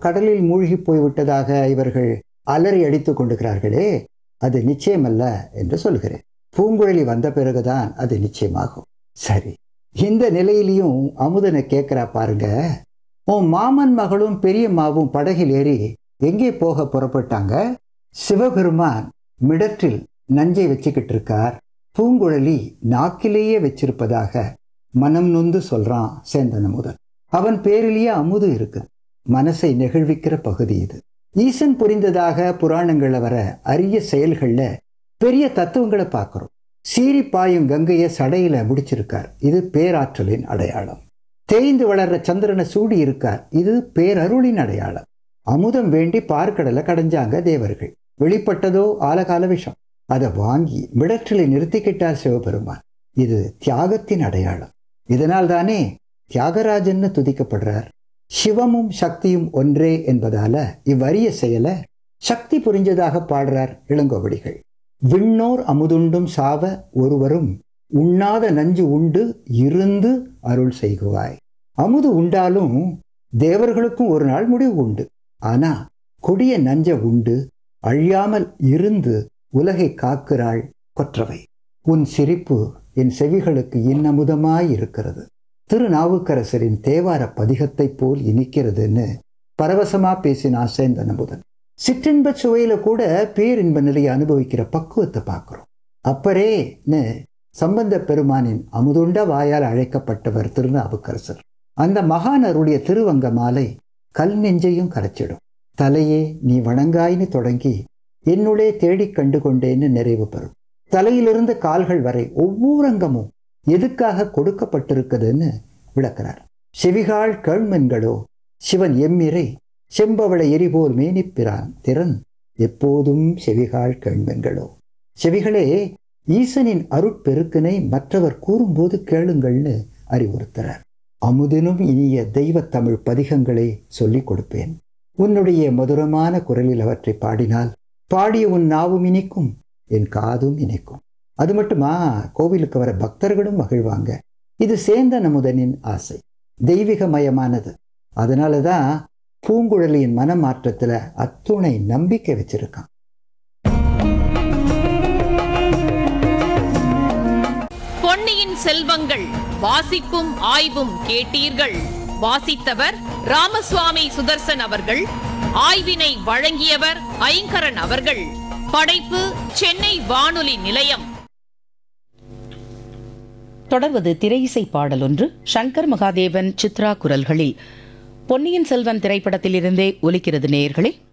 கடலில் மூழ்கி போய்விட்டதாக இவர்கள் அலறி அடித்துக் கொண்டுகிறார்களே அது நிச்சயமல்ல என்று சொல்கிறேன் பூங்குழலி வந்த பிறகுதான் அது நிச்சயமாகும் சரி இந்த நிலையிலையும் அமுதனை கேட்கிறா பாருங்க உன் மாமன் மகளும் பெரியம்மாவும் படகில் ஏறி எங்கே போக புறப்பட்டாங்க சிவபெருமான் மிடற்றில் நஞ்சை வச்சுக்கிட்டு இருக்கார் பூங்குழலி நாக்கிலேயே வச்சிருப்பதாக மனம் நொந்து சொல்றான் சேந்தன் அமுதன் அவன் பேரிலேயே அமுது இருக்குது மனசை நெகிழ்விக்கிற பகுதி இது ஈசன் புரிந்ததாக புராணங்கள்ல வர அரிய செயல்கள்ல பெரிய தத்துவங்களை பார்க்கிறோம் சீறி பாயும் கங்கையை சடையில முடிச்சிருக்கார் இது பேராற்றலின் அடையாளம் தேய்ந்து வளர்ற சந்திரனை சூடி இருக்கார் இது பேரருளின் அடையாளம் அமுதம் வேண்டி பார்க்கடலை கடைஞ்சாங்க தேவர்கள் வெளிப்பட்டதோ ஆலகால விஷம் அதை வாங்கி மிடற்றிலை நிறுத்திக்கிட்டார் சிவபெருமான் இது தியாகத்தின் அடையாளம் இதனால் தானே தியாகராஜன்னு துதிக்கப்படுறார் சிவமும் சக்தியும் ஒன்றே என்பதால இவ்வரிய செயலை சக்தி புரிஞ்சதாக பாடுறார் இளங்கோவடிகள் விண்ணோர் அமுதுண்டும் சாவ ஒருவரும் உண்ணாத நஞ்சு உண்டு இருந்து அருள் செய்குவாய் அமுது உண்டாலும் தேவர்களுக்கும் ஒரு நாள் முடிவு உண்டு ஆனா கொடிய நஞ்ச உண்டு அழியாமல் இருந்து உலகை காக்கிறாள் கொற்றவை உன் சிரிப்பு என் செவிகளுக்கு இன்னமுதமாய் இருக்கிறது திருநாவுக்கரசரின் தேவார பதிகத்தைப் போல் இனிக்கிறதுன்னு பரவசமா பேசினா சேந்தன் அமுதன் சிற்றின்ப சுவையில கூட பேரின்ப நிலையை அனுபவிக்கிற பக்குவத்தை பார்க்கிறோம் அப்பரேன்னு சம்பந்த பெருமானின் அமுதுண்ட வாயால் அழைக்கப்பட்டவர் திருநாவுக்கரசர் அந்த மகானருடைய திருவங்க மாலை கல் நெஞ்சையும் கரைச்சிடும் தலையே நீ வணங்காய்னு தொடங்கி என்னுள்ளே தேடிக் கண்டு கொண்டேன்னு நிறைவு பெறும் தலையிலிருந்து கால்கள் வரை ஒவ்வொரு அங்கமும் எதுக்காக கொடுக்கப்பட்டிருக்குதுன்னு விளக்கிறார் செவிகால் கேள்மென்களோ சிவன் எம்மிரை செம்பவள எரிபோல் மேனிப்பிரான் திறன் எப்போதும் செவிகால் கேள்மென்களோ செவிகளே ஈசனின் அருட்பெருக்கினை மற்றவர் கூறும்போது கேளுங்கள்னு அறிவுறுத்துறார் அமுதினும் இனிய தெய்வ தமிழ் பதிகங்களை சொல்லிக் கொடுப்பேன் உன்னுடைய மதுரமான குரலில் அவற்றை பாடினால் பாடிய உன் நாவும் இனிக்கும் என் காதும் இனிக்கும் அது மட்டுமா கோவிலுக்கு வர பக்தர்களும் மகிழ்வாங்க இது சேந்தன் அமுதனின் ஆசை தெய்வீகமயமானது அதனால தான் பூங்குழலியின் மனமாற்றத்துல அத்துணை நம்பிக்கை வச்சிருக்கான் பொன்னியின் செல்வங்கள் வாசிப்பும் ஆய்வும் கேட்டீர்கள் வாசித்தவர் ராமசுவாமி சுதர்சன் அவர்கள் ஆய்வினை வழங்கியவர் ஐங்கரன் அவர்கள் படைப்பு சென்னை வானொலி நிலையம் தொடர்வது திரையிசை பாடல் ஒன்று சங்கர் மகாதேவன் சித்ரா குரல்களில் பொன்னியின் செல்வன் திரைப்படத்திலிருந்தே ஒலிக்கிறது நேயர்களே